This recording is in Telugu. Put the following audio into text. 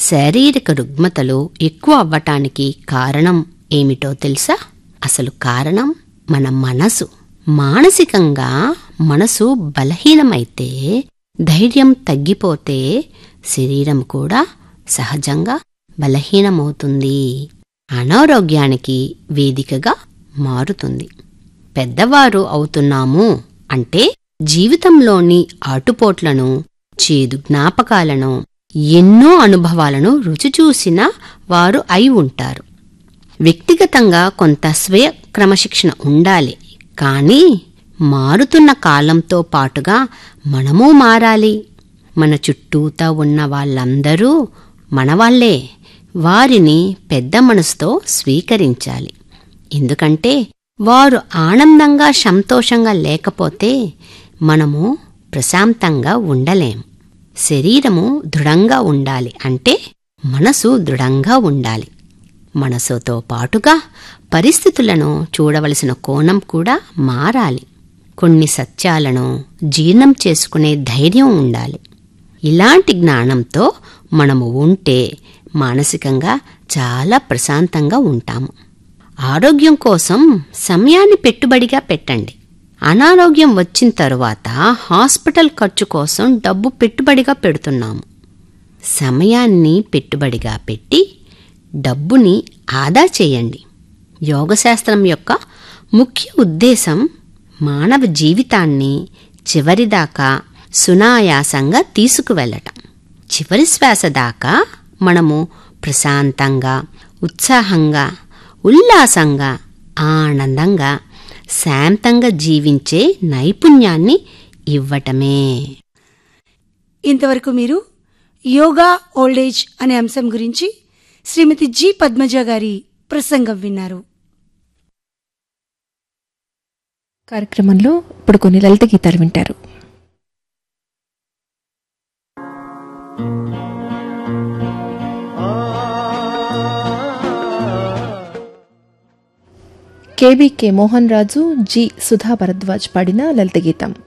శారీరక రుగ్మతలు ఎక్కువ అవ్వటానికి కారణం ఏమిటో తెలుసా అసలు కారణం మన మనసు మానసికంగా మనసు బలహీనమైతే ధైర్యం తగ్గిపోతే శరీరం కూడా సహజంగా బలహీనమవుతుంది అనారోగ్యానికి వేదికగా మారుతుంది పెద్దవారు అవుతున్నాము అంటే జీవితంలోని ఆటుపోట్లను చేదు జ్ఞాపకాలను ఎన్నో అనుభవాలను రుచి చూసిన వారు అయి ఉంటారు వ్యక్తిగతంగా కొంత స్వయ క్రమశిక్షణ ఉండాలి కానీ మారుతున్న కాలంతో పాటుగా మనము మారాలి మన చుట్టూతా ఉన్న వాళ్ళందరూ మనవాళ్లే వారిని పెద్ద మనసుతో స్వీకరించాలి ఎందుకంటే వారు ఆనందంగా సంతోషంగా లేకపోతే మనము ప్రశాంతంగా ఉండలేం శరీరము దృఢంగా ఉండాలి అంటే మనసు దృఢంగా ఉండాలి మనసుతో పాటుగా పరిస్థితులను చూడవలసిన కోణం కూడా మారాలి కొన్ని సత్యాలను జీర్ణం చేసుకునే ధైర్యం ఉండాలి ఇలాంటి జ్ఞానంతో మనము ఉంటే మానసికంగా చాలా ప్రశాంతంగా ఉంటాము ఆరోగ్యం కోసం సమయాన్ని పెట్టుబడిగా పెట్టండి అనారోగ్యం వచ్చిన తరువాత హాస్పిటల్ ఖర్చు కోసం డబ్బు పెట్టుబడిగా పెడుతున్నాము సమయాన్ని పెట్టుబడిగా పెట్టి డబ్బుని ఆదా చేయండి యోగశాస్త్రం యొక్క ముఖ్య ఉద్దేశం మానవ జీవితాన్ని చివరిదాకా సునాయాసంగా తీసుకువెళ్ళటం చివరి శ్వాస దాకా మనము ప్రశాంతంగా ఉత్సాహంగా ఉల్లాసంగా ఆనందంగా శాంతంగా జీవించే నైపుణ్యాన్ని ఇవ్వటమే ఇంతవరకు మీరు యోగా ఓల్డేజ్ అనే అంశం గురించి శ్రీమతి జి పద్మజ గారి ప్రసంగం విన్నారు కార్యక్రమంలో ఇప్పుడు కొన్ని లలిత గీతాలు వింటారు కేబీకే మోహన్ రాజు జి సుధా భరద్వాజ్ పాడిన లలిత గీతం